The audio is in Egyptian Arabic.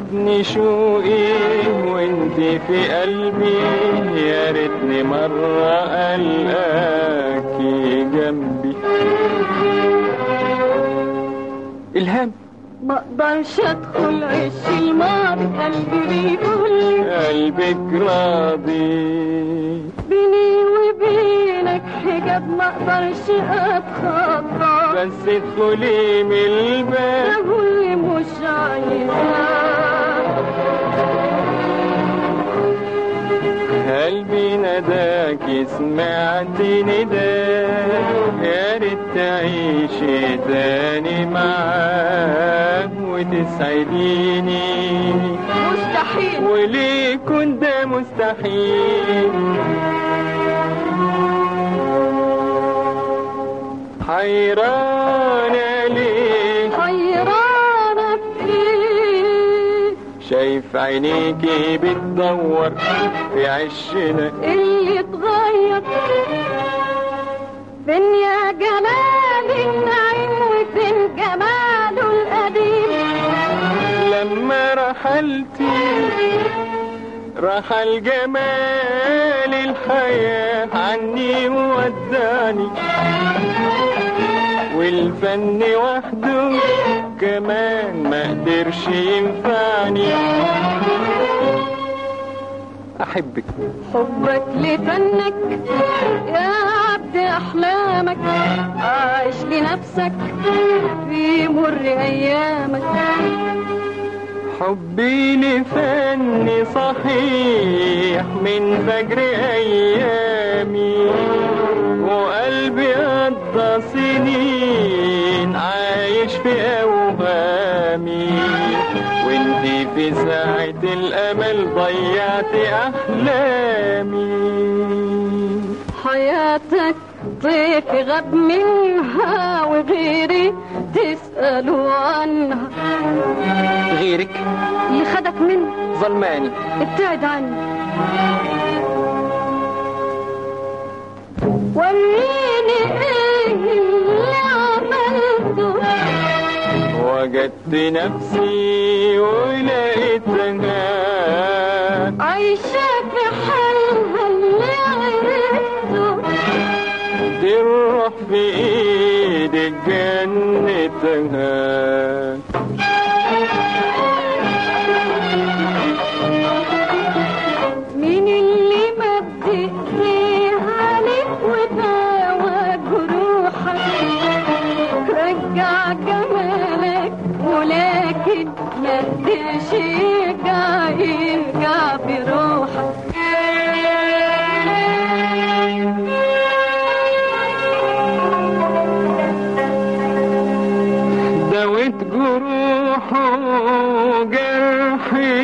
تعبني شوقي وانت في قلبي يا ريتني مرة ألقاكي جنبي إلهام ما اقدرش ادخل عش الماضي قلبي بيقول قلبك راضي بيني وبينك حجاب ما اقدرش اتخطى بس ادخلي من الباب اقول مش عايزاه قلبي نداك سمعت نداك يا ريت تعيشي تاني معاك وتسعديني مستحيل وليه كنت ده مستحيل حيرانة ليه حيرانة في ايه شايف عينيكي بتدور في عشنا اللي اتغير فين يا جمال النعيم وفين جماله القديم لما رحلتي رحل جمال الحياة عني ووداني والفن وحده كمان ما قدرش ينفعني أحبك حبك لفنك يا عبد احلامك عايش لنفسك في مر ايامك حبي لفني صحيح من فجر أيامي وقلبي قضى سنين عايش في أوهامي وانتي في ساعة الأمل ضيعت أحلامي حياتك طيف غاب منها وغيري تسألوا عنها غيرك اللي خدك مني ظلماني ابتعد عني وريني ايه اللي عملته وجدت نفسي ولقيتها عايشة في حالها اللي عرفته دي الروح في ايدك جنتها مين اللي مد ايديه عليك وداوى جروحك رجع جمالك ولكن ما قدرش يرجع يرجع بروحك دوت جروحه جرحي